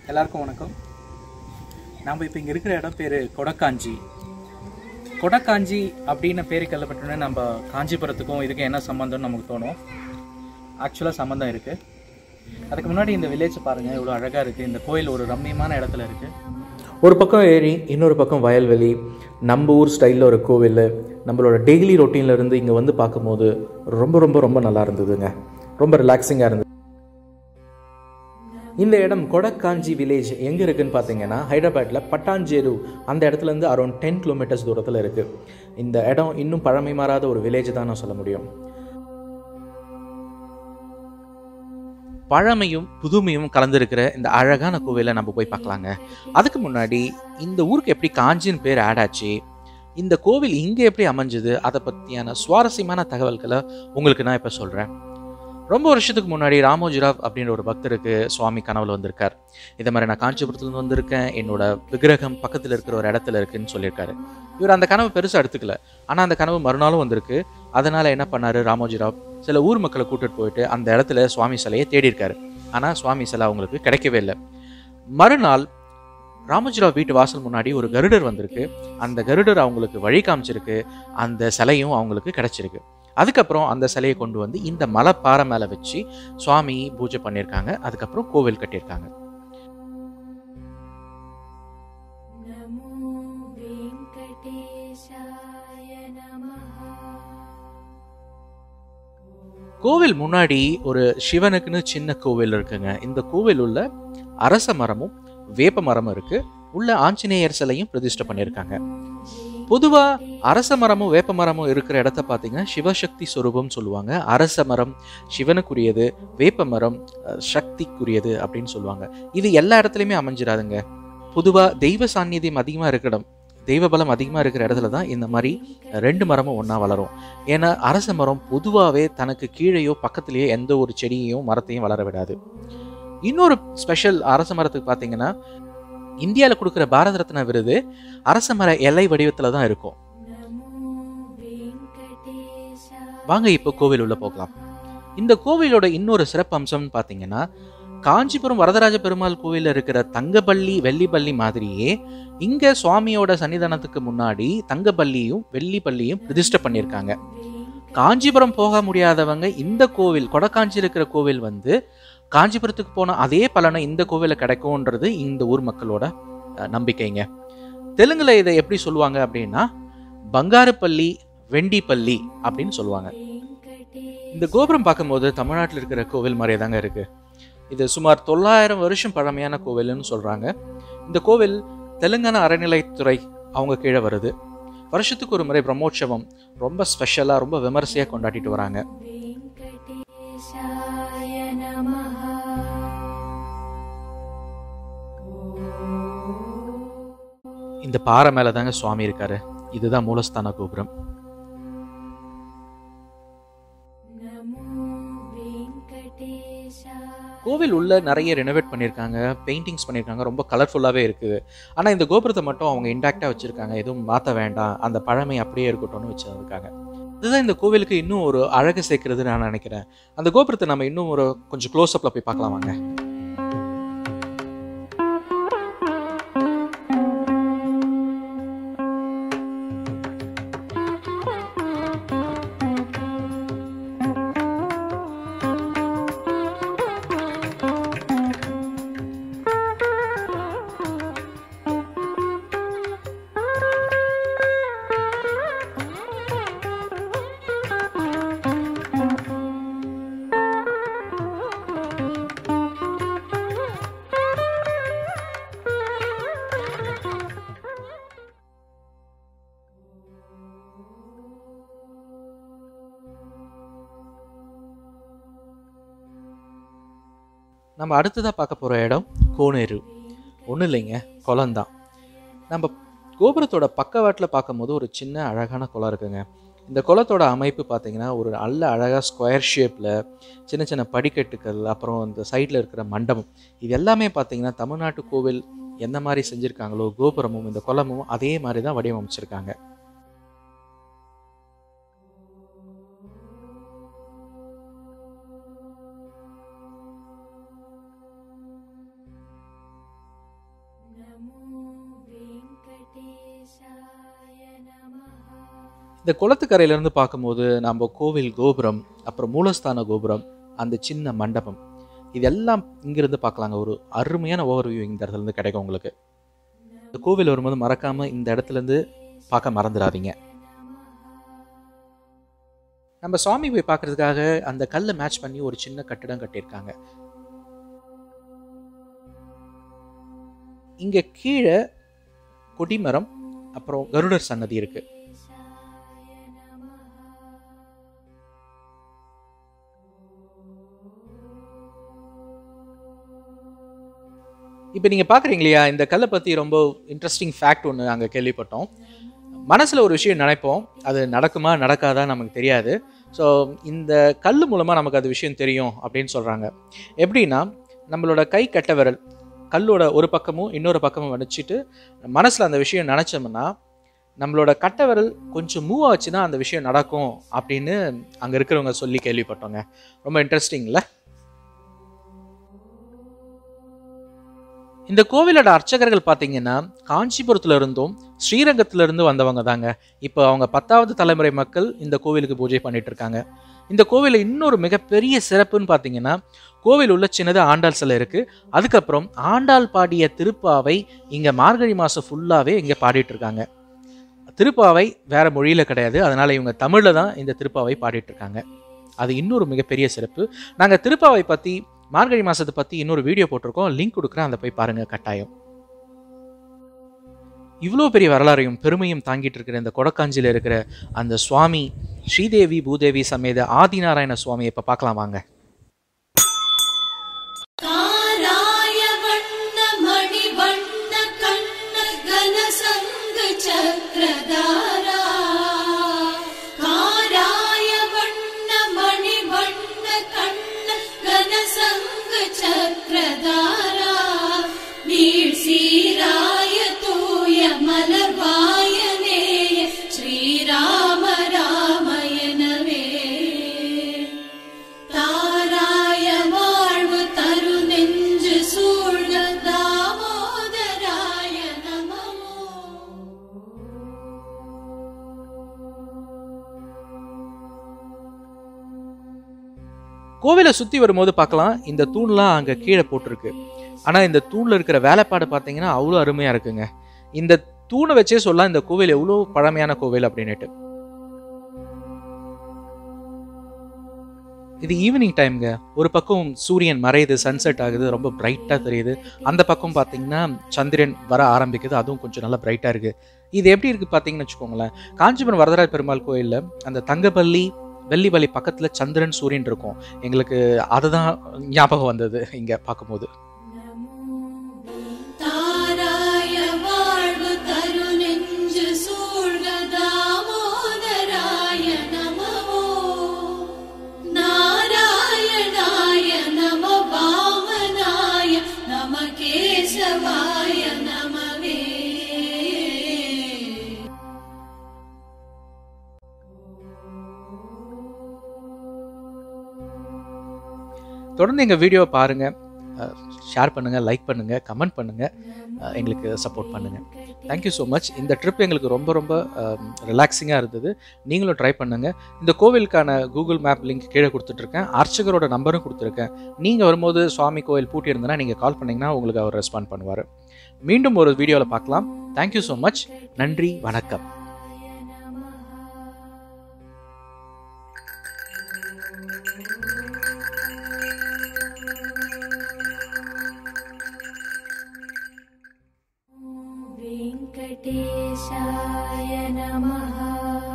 எல்லாருக்கும் வணக்கம் நாம் இப்போ இங்கே இருக்கிற இடம் பேர் கொடக்காஞ்சி கொடக்காஞ்சி அப்படின்னு பேர் கல்லப்பட்டோன்னே நம்ம காஞ்சிபுரத்துக்கும் இதுக்கும் என்ன சம்மந்தம்னு நமக்கு தோணும் ஆக்சுவலாக சம்மந்தம் இருக்குது அதுக்கு முன்னாடி இந்த வில்லேஜ் பாருங்கள் இவ்வளோ அழகாக இருக்குது இந்த கோயில் ஒரு ரம்மியமான இடத்துல இருக்குது ஒரு பக்கம் ஏரி இன்னொரு பக்கம் வயல்வெளி நம்ம ஊர் ஸ்டைலில் ஒரு கோவில் நம்மளோட டெய்லி ரொட்டீன்ல இருந்து இங்கே வந்து பார்க்கும்போது ரொம்ப ரொம்ப ரொம்ப நல்லா இருந்ததுங்க ரொம்ப ரிலாக்ஸிங்காக இருந்தது இந்த இடம் கொடக்காஞ்சி வில்லேஜ் எங்கே இருக்குன்னு பார்த்தீங்கன்னா ஹைதராபாத்தில் பட்டாஞ்சேரு அந்த இடத்துல இருந்து அரௌண்ட் டென் கிலோமீட்டர்ஸ் தூரத்தில் இருக்குது இந்த இடம் இன்னும் பழமை மாறாத ஒரு வில்லேஜ் தான் நான் சொல்ல முடியும் பழமையும் புதுமையும் கலந்திருக்கிற இந்த அழகான கோவிலை நம்ம போய் பார்க்கலாங்க அதுக்கு முன்னாடி இந்த ஊருக்கு எப்படி காஞ்சின்னு பேர் ஆட் ஆச்சு இந்த கோவில் இங்கே எப்படி அமைஞ்சது அதை பற்றியான சுவாரஸ்யமான தகவல்களை உங்களுக்கு நான் இப்போ சொல்கிறேன் ரொம்ப வருஷத்துக்கு முன்னாடி ராமோஜிராவ் அப்படின்ற ஒரு பக்தருக்கு சுவாமி கனவுல வந்திருக்கார் இதே மாதிரி நான் காஞ்சிபுரத்துலேருந்து வந்திருக்கேன் என்னோட விக்கிரகம் பக்கத்தில் இருக்கிற ஒரு இடத்துல இருக்குன்னு சொல்லியிருக்காரு இவர் அந்த கனவு பெருசாக எடுத்துக்கல ஆனால் அந்த கனவு மறுநாளும் வந்திருக்கு அதனால என்ன பண்ணாரு ராமோஜிராவ் சில ஊர் மக்களை கூட்டிட்டு போயிட்டு அந்த இடத்துல சுவாமி சிலையை தேடி இருக்காரு ஆனால் சுவாமி சிலை அவங்களுக்கு கிடைக்கவே இல்லை மறுநாள் ராமோஜிராவ் வீட்டு வாசல் முன்னாடி ஒரு கருடர் வந்திருக்கு அந்த கருடர் அவங்களுக்கு வழி காமிச்சிருக்கு அந்த சிலையும் அவங்களுக்கு கிடைச்சிருக்கு அதுக்கப்புறம் அந்த சிலையை கொண்டு வந்து இந்த மலைப்பாறை மேலே வச்சு சுவாமி பூஜை பண்ணியிருக்காங்க அதுக்கப்புறம் கோவில் கட்டியிருக்காங்க नमो वेङ्कटेशाय नमः கோவில் முன்னாடி ஒரு சிவனுக்குன்னு சின்ன கோவில் இருக்குங்க இந்த கோவில் உள்ள அரச மரமும் வேப்ப மரமும் இருக்கு உள்ள ஆஞ்சநேயர் சிலையும் பிரதிஷ்டை பண்ணியிருக்காங்க பொதுவா அரச மரமும் வேப்ப மரமும் இருக்கிற இடத்த பார்த்தீங்கன்னா சிவசக்தி சொரூபம் சொல்லுவாங்க அரச மரம் சிவனுக்குரியது வேப்ப மரம் அஹ், சக்திக்குரியது அப்படின்னு சொல்லுவாங்க இது எல்லா இடத்துலையுமே அமைஞ்சிடாதுங்க பொதுவா தெய்வ சாநித்தியம் அதிகமாக இருக்கிற இடம் தெய்வ பலம் அதிகமாக இருக்கிற இடத்துல தான் இந்த மாதிரி ரெண்டு மரமும் ஒன்றா வளரும் ஏன்னா அரச மரம் பொதுவாகவே தனக்கு கீழேயோ பக்கத்துலேயோ எந்த ஒரு செடியையும் மரத்தையும் வளர விடாது இன்னொரு ஸ்பெஷல் அரச மரத்துக்கு பார்த்தீங்கன்னா இந்தியாவில் கொடுக்குற பாரத ரத்னா விருது அரச மர இலை வடிவத்தில் தான் இருக்கும் नमो वेङ्कटेशाय வாங்க இப்போ கோவில் உள்ள போகலாம் இந்த கோவிலோட இன்னொரு சிறப்பு அம்சம்னு பார்த்தீங்கன்னா காஞ்சிபுரம் வரதராஜ பெருமாள் கோவிலில் இருக்கிற தங்கபள்ளி வெள்ளிப்பள்ளி மாதிரியே இங்க சுவாமியோட சன்னிதானத்துக்கு முன்னாடி தங்கபள்ளியும் வெள்ளிப்பள்ளியும் பிரதிஷ்டை பண்ணியிருக்காங்க காஞ்சிபுரம் போக முடியாதவங்க இந்த கோவில் கொடக்காஞ்சி இருக்கிற கோவில் வந்து காஞ்சிபுரத்துக்கு போன அதே பலனை இந்த கோவிலில் கிடைக்கும்ன்றது இந்த ஊர் மக்களோட அஹ், நம்பிக்கைங்க தெலுங்குல இதை எப்படி சொல்லுவாங்க அப்படின்னா பங்காருப்பள்ளி வெண்டிப்பள்ளி அப்படின்னு சொல்லுவாங்க இந்த கோபுரம் பார்க்கும்போது தமிழ்நாட்டில் இருக்கிற கோவில் மாதிரியே தாங்க இருக்கு இது சுமார் தொள்ளாயிரம் வருஷம் பழமையான கோவில்னு சொல்றாங்க இந்த கோவில் தெலுங்கானா அறநிலைத்துறை அவங்க கீழே வருது வருஷத்துக்கு ஒரு முறை பிரம்மோற்சவம் ரொம்ப ஸ்பெஷலாக ரொம்ப விமரிசையாக கொண்டாடிட்டு வராங்க वेङ्कटेशाय नमः இந்த பாறை மேலே தாங்க சுவாமி இருக்காரு இதுதான் மூலஸ்தான கோபுரம் नमो वेङ्कटेशाय கோவில் உள்ள நிறைய ரெனோவேட் பண்ணியிருக்காங்க பெயிண்டிங்ஸ் பண்ணியிருக்காங்க ரொம்ப கலர்ஃபுல்லாகவே இருக்குது ஆனால் இந்த கோபுரத்தை மட்டும் அவங்க இன்டாக்டாக வச்சுருக்காங்க எதுவும் மாற்ற வேண்டாம் அந்த பழமை அப்படியே இருக்கட்டும்னு வச்சுருக்காங்க இதுதான் இந்த கோவிலுக்கு இன்னும் ஒரு அழகு சேர்க்கிறது நான் நினைக்கிறேன் அந்த கோபுரத்தை நம்ம இன்னும் ஒரு கொஞ்சம் க்ளோஸ்அப்பில் போய் பார்க்கலாம் வாங்க நம்ம அடுத்ததாக பார்க்க போகிற இடம் கோனேரு ஒன்றும் இல்லைங்க குளம்தான் நம்ம கோபுரத்தோட பக்கவாட்டில் பார்க்கும்போது ஒரு சின்ன அழகான குளம் இருக்குங்க இந்த குளத்தோட அமைப்பு பார்த்தீங்கன்னா ஒரு நல்ல அழகாக ஸ்கொயர் ஷேப்பில் சின்ன சின்ன படிக்கட்டுகள் அப்புறம் இந்த சைடில் இருக்கிற மண்டபம் இது எல்லாமே பார்த்தீங்கன்னா தமிழ்நாட்டு கோவில் எந்த மாதிரி செஞ்சுருக்காங்களோ கோபுரமும் இந்த குளமும் அதே மாதிரி தான் வடிவமைச்சிருக்காங்க இந்த குளத்துக்கரையிலேருந்து பார்க்கும்போது நம்ம கோவில் கோபுரம் அப்புறம் மூலஸ்தான கோபுரம் அந்த சின்ன மண்டபம் இதெல்லாம் இங்கிருந்து பார்க்கலாங்க ஒரு அருமையான ஓவர்வியூ இந்த இடத்துல இருந்து கிடைக்கும் உங்களுக்கு இந்த கோவில் வரும்போது மறக்காம இந்த இடத்துல இருந்து பார்க்க மறந்துடாதீங்க நம்ம சுவாமி போய் பார்க்கறதுக்காக அந்த கல்லை மேட்ச் பண்ணி ஒரு சின்ன கட்டிடம் கட்டியிருக்காங்க இங்க கீழே கொடிமரம் அப்புறம் கருடர் சன்னதி இருக்கு இப்போ நீங்கள் பார்க்குறீங்க இல்லையா இந்த கல்லை பற்றி ரொம்ப இன்ட்ரெஸ்டிங் ஃபேக்ட் ஒன்று அங்கே கேள்விப்பட்டோம் மனசில் ஒரு விஷயம் நினைப்போம் அது நடக்குமா நடக்காதா நமக்கு தெரியாது ஸோ இந்த கல் மூலமாக நமக்கு அது விஷயம் தெரியும் அப்படின்னு சொல்கிறாங்க எப்படின்னா நம்மளோட கை கட்ட விரல் கல்லோட ஒரு பக்கமும் இன்னொரு பக்கமும் வச்சுட்டு மனசில் அந்த விஷயம் நினச்சோம்னா நம்மளோட கட்ட விரல் கொஞ்சம் மூவ் ஆச்சுன்னா அந்த விஷயம் நடக்கும் அப்படின்னு அங்கே இருக்கிறவங்க சொல்லி கேள்விப்பட்டோங்க ரொம்ப இன்ட்ரெஸ்டிங்ல இந்த கோவிலோட அர்ச்சகர்கள் பார்த்தீங்கன்னா காஞ்சிபுரத்துல இருந்தும் ஸ்ரீரங்கத்துல இருந்து வந்தவங்க தாங்க இப்போ அவங்க பத்தாவது தலைமுறை மக்கள் இந்த கோவிலுக்கு பூஜை பண்ணிட்டு இருக்காங்க இந்த கோவிலில் இன்னொரு மிகப்பெரிய சிறப்புன்னு பார்த்தீங்கன்னா கோவில் உள்ள சின்னது ஆண்டாள் சிலை இருக்கு அதுக்கப்புறம் ஆண்டாள் பாடிய திருப்பாவை இங்க மார்கழி மாசம் ஃபுல்லாவே இங்க பாடிட்டு இருக்காங்க திருப்பாவை வேற மொழியில கிடையாது அதனால இவங்க தமிழ்ல தான் இந்த திருப்பாவை பாடிட்டு இருக்காங்க அது இன்னொரு மிகப்பெரிய சிறப்பு நாங்க திருப்பாவை பத்தி மார்கழி மாசத்தை பத்தி இன்னொரு வீடியோ போட்டிருக்கோம் லிங்க் கொடுக்குறேன் அதை போய் பாருங்க கட்டாயம் இவ்வளோ பெரிய வரலாறையும் பெருமையும் தாங்கிட்டு இருக்கிற இந்த கொடக்காஞ்சியில் இருக்கிற அந்த சுவாமி ஸ்ரீதேவி பூதேவி சமேத ஆதிநாராயண சுவாமியை இப்போ பார்க்கலாம் வாங்க காராய வண்ண மணி வண்ண கண்ண கன சங்கு சக்கரதாரா காராய வண்ண மணி வண்ண கண்ண கன சங்கு சக்கரதாரா நீர் சீராய தூய மலர்வாய நேய ஸ்ரீராம ராமயனவே தாராய வாழ்வு தரு நெஞ்சு சூழ்க தாமோதராய நமமோ கோவிலை சுற்றி வரும்போது பார்க்கலாம் இந்த தூண்லாம் அங்கே கீழே போட்டிருக்கு ஆனால் இந்த தூணில் இருக்கிற வேலைப்பாடு பார்த்தீங்கன்னா அவ்வளோ அருமையாக இருக்குங்க இந்த தூணை வச்சே சொல்லலாம் இந்த கோவில் எவ்வளோ பழமையான கோவில் அப்படின்னுட்டு இது ஈவினிங் டைம்ங்க ஒரு பக்கம் சூரியன் மறையுது சன்செட் ஆகுது ரொம்ப பிரைட்டாக தெரியுது அந்த பக்கம் பார்த்தீங்கன்னா சந்திரன் வர ஆரம்பிக்குது அதுவும் கொஞ்சம் நல்லா பிரைட்டாக இருக்கு இது எப்படி இருக்கு பார்த்தீங்கன்னு வச்சுக்கோங்களேன் காஞ்சிபுரம் வரதராஜ பெருமாள் கோயிலில் அந்த தங்கப்பள்ளி வெள்ளிவலி பக்கத்தில் சந்திரன் சூரியன் இருக்கும் எங்களுக்கு அதுதான் ஞாபகம் வந்தது இங்கே பார்க்கும்போது தாராய வாழ்வு தரு நெஞ்சு சூழ்க தாமோதராய நமமோ நாராயணாய நம வாமனாய நம கேசவாய நமவே தொடர்ந்து எங்கள் வீடியோவை பாருங்கள் ஷேர் பண்ணுங்கள் லைக் பண்ணுங்கள் கமெண்ட் பண்ணுங்கள் எங்களுக்கு சப்போர்ட் பண்ணுங்கள் தேங்க்யூ ஸோ மச் இந்த ட்ரிப் எங்களுக்கு ரொம்ப ரொம்ப ரிலாக்ஸிங்காக இருந்தது நீங்களும் ட்ரை பண்ணுங்கள் இந்த கோவிலுக்கான கூகுள் மேப் லிங்க் கீழே கொடுத்துட்ருக்கேன் அர்ச்சகரோட நம்பரும் கொடுத்துருக்கேன் நீங்கள் வரும்போது சுவாமி கோவில் பூட்டி இருந்ததுன்னா நீங்கள் கால் பண்ணிங்கன்னா உங்களுக்கு அவர் ரெஸ்பாண்ட் பண்ணுவார் மீண்டும் ஒரு வீடியோவில் பார்க்கலாம் தேங்க்யூ ஸோ மச் நன்றி வணக்கம் वेङ्कटेशाय नमः